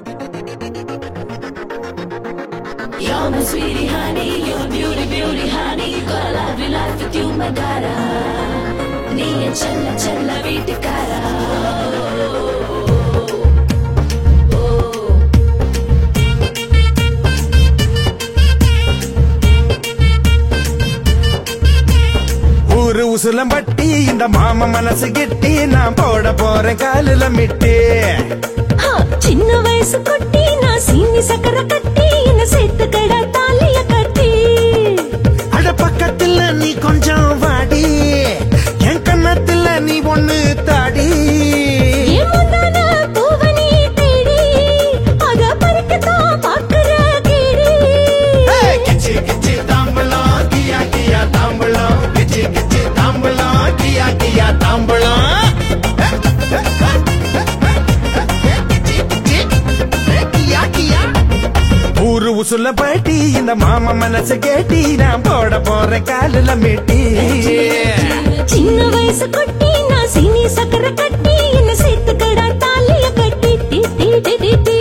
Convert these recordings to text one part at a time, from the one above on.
You're my sweetie honey, you're a beauty, beauty honey. Got a lovely life with you, my cara. நீ என் செல்ல செல்ல வீட்டுக்காரா ஊரு உசுலம்பட்டி இந்த மாம மனசு கெட்டி நான் போட போறேன் காலில மிட்டி ஹா, சின்ன வயசு குட்டி நான் சீனி சக்கரை கட்டி என்ன சேர்த்து கடை தாலிய கட்டி அட பக்கத்துல நீ கொஞ்சம் வாடி என் கண்ணத்துல நீ ஒண்ணு தாடி என் முந்தான பூவை நீ தேடி அத பறிக்கத்தான் பாக்குற கேடி ஏய், கிச்சி கிச்சி தாம்பலம் கியா கியா தாம்பலம் கிச்சி கிச்சி தாம்பலம் கியா கியா தாம்பலம் கிச்சி கிச்சி கியா கியா ஊரு உசுல பாட்டி இந்த மாமா மனசு கேட்டி நான் போட போறேன் காலில மிட்டி சின்ன வயசு குட்டி நான் சீனி சக்கரை கட்டி என்ன சேர்த்து கடை தாலிய கட்டி டி டி டி டி டி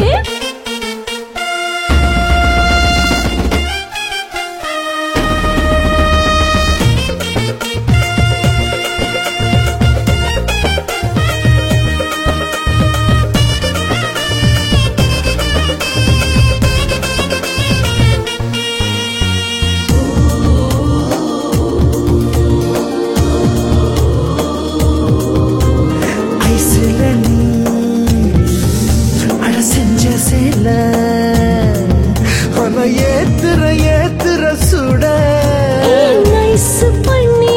ஐசுல நீ அட செஞ்ச சேல ஆனா ஏத்துற ஏத்துற சுட நைஸ் பண்ணி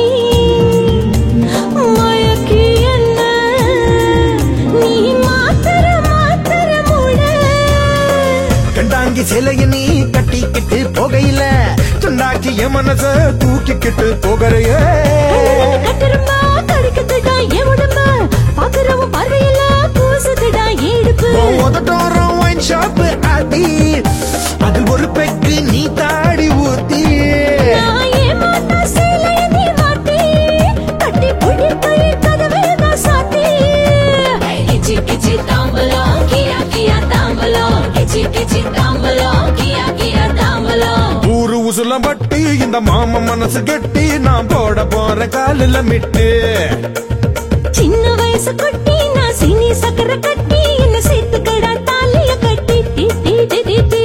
மயக்கி என்ன நீ மாத்திர மாத்திர மூட கண்டாங்கி சிலைய நீ கட்டிக்கிட்டு போகையில துண்டாக்கி என் மனச தூக்கிக்கிட்டு போகிறையே கத்திரமா கடிக்குதுடா என் உடம்ப பாக்குறவன் பார்வையில கூசுதுடா இடுப்பு உதட்டோரம் ஒயின் ஷாப் ஆதி அது ஒரு பெக்கு நீ தாடி ஊத்தி நான் ஏமாத்தா சேலைய நீ மாட்டி கட்டி பிடிப்பை கதவை தான் சாத்தி கிச்சி கிச்சி தாம்பலம் கியா கியா தாம்பலம் கிச்சி கிச்சி தாம்பலம் கியா கியா தாம்பலம் ஊரு உசுலம் பட்டி இந்த மாம மனசு கெட்டி நான் போட போற காலில மிட்டு சின்ன வயசு குட்டி நான் சீனி சக்கரை கட்டி என்ன சேர்த்து கடா தாலிய கட்டி டி டி டி டி டி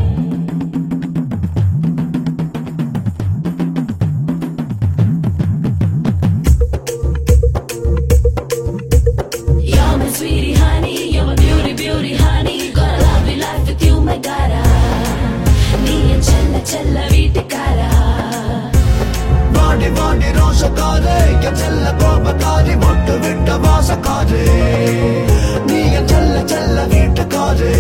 You're my sweetie honey, you're my beauty, beauty honey. Got a lovely life with you, my cara. நீ என் செல்ல செல்ல வீட்டுக்காரா வாடி வாடி ரோசக்காரே என் செல்ல கோபக்காரி மொட்டு விட்ட வாசக்காரே நீ என் செல்ல செல்ல வீட்டுக்காரே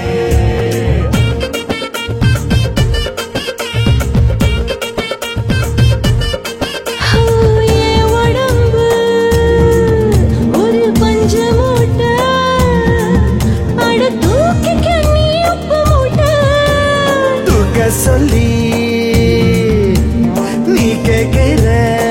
ஓ, என் உடம்பு ஒரு பஞ்ச மூட்டை. அட தூக்கிக்க நீ உப்பு மூட்டை. தூக்க சொல்லி நீ கேட்கிற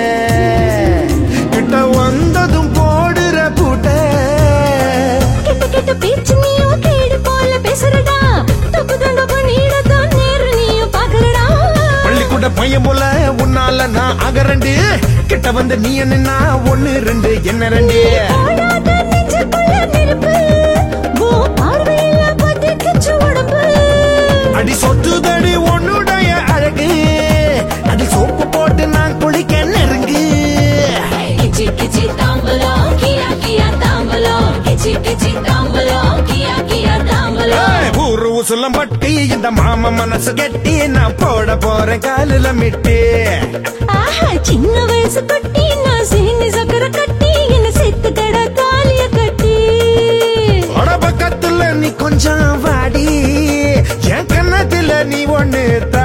கிட்ட வந்ததும் போடுற பூட்ட கெட்ட கெட்ட பேச்சு நீயும் கேடு போல பேசுறடா. தப்பு தண்டை பண்ணிடத்தான் நேரு நீயும் பார்க்கறடா. பள்ளிக்கூட பையன் போல உன்னால நான் அகரண்டு கிட்ட வந்து நீ என்ன ஒன்னு ரெண்டு என்ன ரெண்டு போடாத நெஞ்சுக்குள்ள நெருப்பு. உன் பார்வையில பத்திக்கிச்சு உடம்பு. அடி சொத்துதடி உன்னுடைய அழகு அடி சோப்பு போட்டு நான் குளிக்க நெருங்கு கிச்சி கிச்சி தாம்பலம் கியா கியா தாம்பலம் கிச்சி கிச்சி தாம்பலம் கியா கியா தாம்பலம் ஏய், ஊரு உசுலம் பட்டி இந்த மாம மனசு கெட்டி நான் போட போறேன் காலில மிட்டி ஆஹா சின்ன வயசு குட்டி நான் சீனி சக்கரை கட்டி என்ன சேர்த்து கடை தாலிய கட்டி அட பக்கத்துல நீ கொஞ்சம் வாடி என் கண்ணத்துல நீ ஒண்ணு